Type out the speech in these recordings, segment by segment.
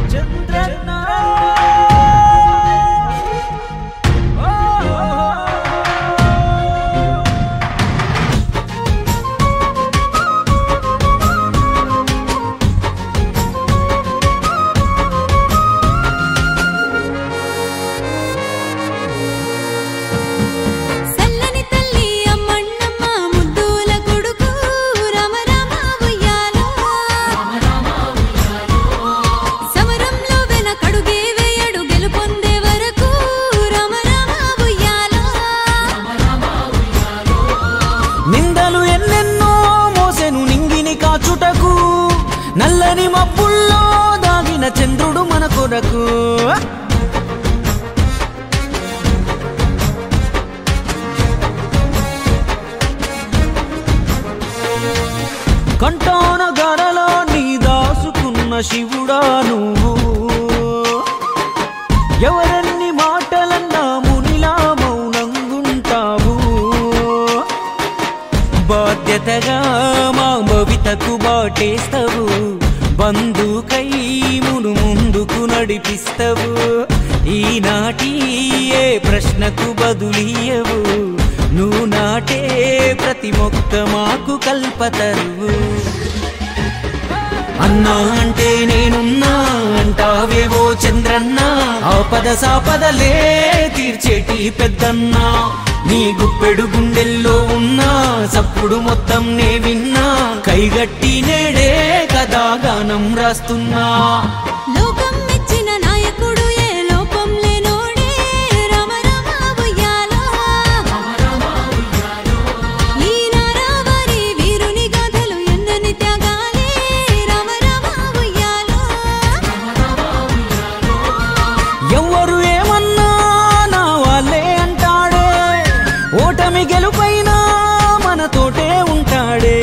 చంద్రన్న సల్లని తల్లి అమ్మన్నమ్మ ముద్దుల కొడుకు రామ రామ ఉయ్యాలో సమరంలో వెనకడుగే వేయడు గెలుపొందే వరకు రామ రామ ఉయ్యాలో నిందలు ఎన్నెన్నో మోసెను నింగిని కాచుటకు నల్లని మబ్బుల్లో దాగిన చంద్రుడు మన కొరకు కంటాన గరలో నీ దాసుకున్న శివుడా నువ్వు ఎవరన్ని మాటలన్నా మునిలా మౌనంగుంటావు బాధ్యతగా మా భవితకు బాటేస్తావు బంధుకై మును ముందుకు నడిపిస్తావు ఈనాటి ఏ ప్రశ్నకు బదులియవు నువ్వు నాటే ప్రతి మొక్క మాకు కల్పతరువు అన్నా అంటే నేనున్నా అంటావేవో చంద్రన్న ఆపద సాపదలే తీర్చేటి పెద్దన్నా నీ గుప్పెడు గుండెల్లో ఉన్నా సప్పుడు మొత్తం నే విన్నా కైగట్టి నేడే కదా గానం రాస్తున్నా లోకం మెచ్చిన నాయకుడు ఏ లోపం లేనోడే రామ రామ ఉయ్యాలో ఈ నారావారి వీరుని గాథలు ఎన్నని త్యాగాలే రామ రామ ఉయ్యాలో ఎవ్వరు ఏమన్నా నా వాళ్ళే అంటాడే ఓటమి గెలుపైనా మనతోటే ఉంటాడే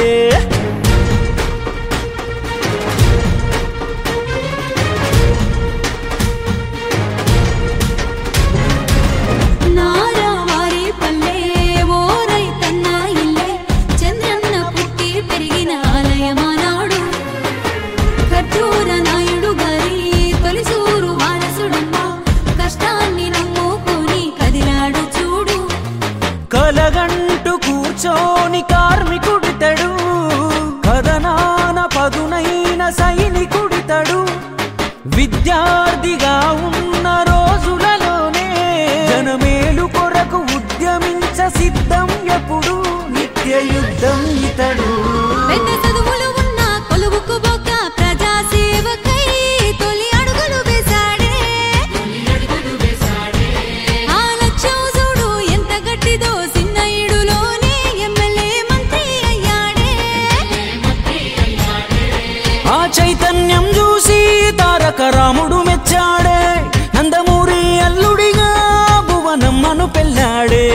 నారావారి పల్లె ఓ రైతన్న ఇల్లే చంద్రన్న పుట్టి పెరిగిన ఆలయమానాడు ఖర్జూర నాయుడు గారి తొలిసూరు వారసుడమ్మ కష్టాన్ని నమ్ముకొని కదిలాడు చూడు కలగంటు కూర్చోని కార్మికుడితడు కథనాన పదునైన సైనికుడితడు విద్యార్థిగా ఉన్న రోజులలోనే జనమేలు కొరకు ఉద్యమించ సిద్ధం ఎప్పుడు నిత్య యుద్ధం ఇతడు పెద్ద చదువులు ఉన్న కొలువుకు బొక్క ప్రజా సేవకై తొలి అడుగులు వేశాడే ఆ లక్ష్యం చూడు ఎంత గట్టిదో సిన్నయుడులోనే ఎమ్మెల్యే మంత్రి అయ్యాడే ఆ చైతన్యం చూసి తారక రాముడు మెచ్చాడే నందమూరి అల్లుడిగా భువనమ్మను పెళ్ళాడే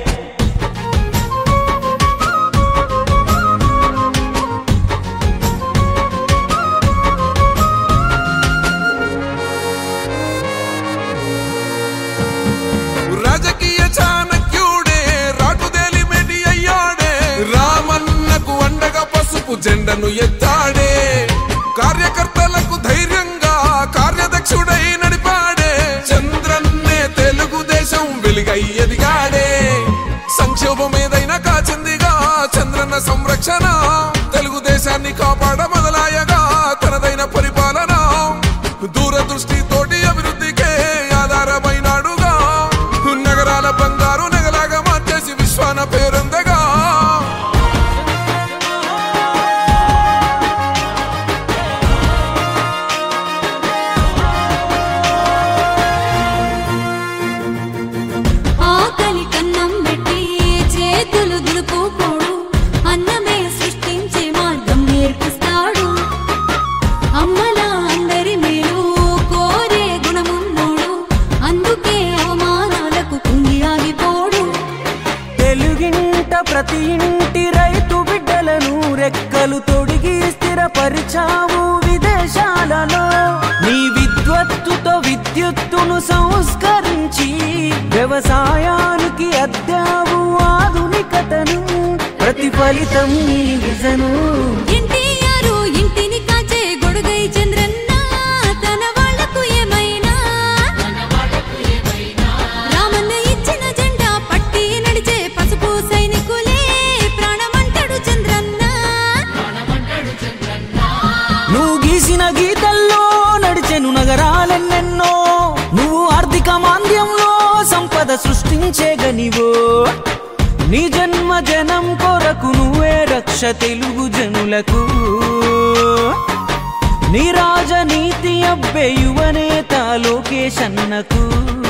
రాజకీయ చాణక్యుడే రాటుదేలి మెడి అయ్యాడే రామన్నకు అండగా పసుపు జెండను ఎత్తాడే కార్యకర్తలకు ధైర్యంగా కార్యదక్షుడై నడిపాడే చంద్రన్నే తెలుగుదేశం వెలుగై ఎదిగాడే సంక్షోభం ఏదైనా కాచిందిగా చంద్రన్న సంరక్షణ తెలుగుదేశాన్ని కాపాడ మొదలాయగా తనదైన పరిపాలన దూరదృష్టి తోటి అభివృద్ధికే ఆధారమైనాడుగా నగరాల బంగారు నగలాగా మార్చేసి విశ్వాన పేరుందగా ఆకలి కన్నం పెట్టి చేతులు దులుపుకోడు అన్నమే సృష్టించే మార్గం నేర్పిస్తాడు అమ్మల అందరి మేలు కోరే గుణమున్నోడు అందుకే అవమానాలకు కుంగి ఆగిపోడు తెలుగింట ప్రతి ఇంటి రైతు బిడ్డలను రెక్కలు తొడిగి స్థిరపరిచావు విదేశాలలో నీ విద్వత్తుతో విద్యుత్తును సంస్కరించి వ్యవసాయానికి అద్దావు ఆధునికతను ప్రతిఫలితం నీ విజను ఎన్టీఆర్ ఇంటిని కాచే గొడుగై చంద్రన్న తన వాళ్ళ సృష్టించే గనివో నీ జన్మ జనం కొరకు నువ్వే రక్ష తెలుగు జనులకు నీ రాజనీతి అబ్బే యువనేత లోకేశన్నకు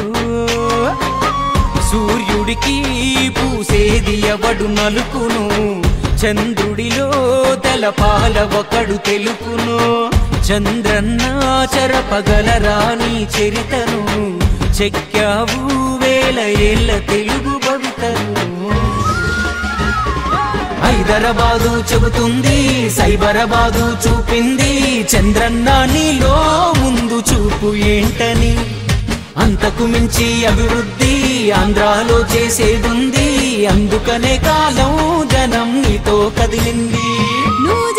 సూర్యుడికి పూసేది ఎవడు నలుపును చంద్రుడిలో తలపాల ఒకడు తెలుపును చంద్రన్న చెరపగలరాని చరితను చెక్కావు వేల ఏళ్ళ తెలుగు భవితను హైదరాబాదు చెబుతుంది సైబరాబాదు చూపింది చంద్రన్న నీలో ముందు చూపు ఏంటని అంతకు మించి అభివృద్ధి ఆంధ్రాలో చేసేదుంది అందుకనే కాలం జనం నీతో కదిలింది నువ్వు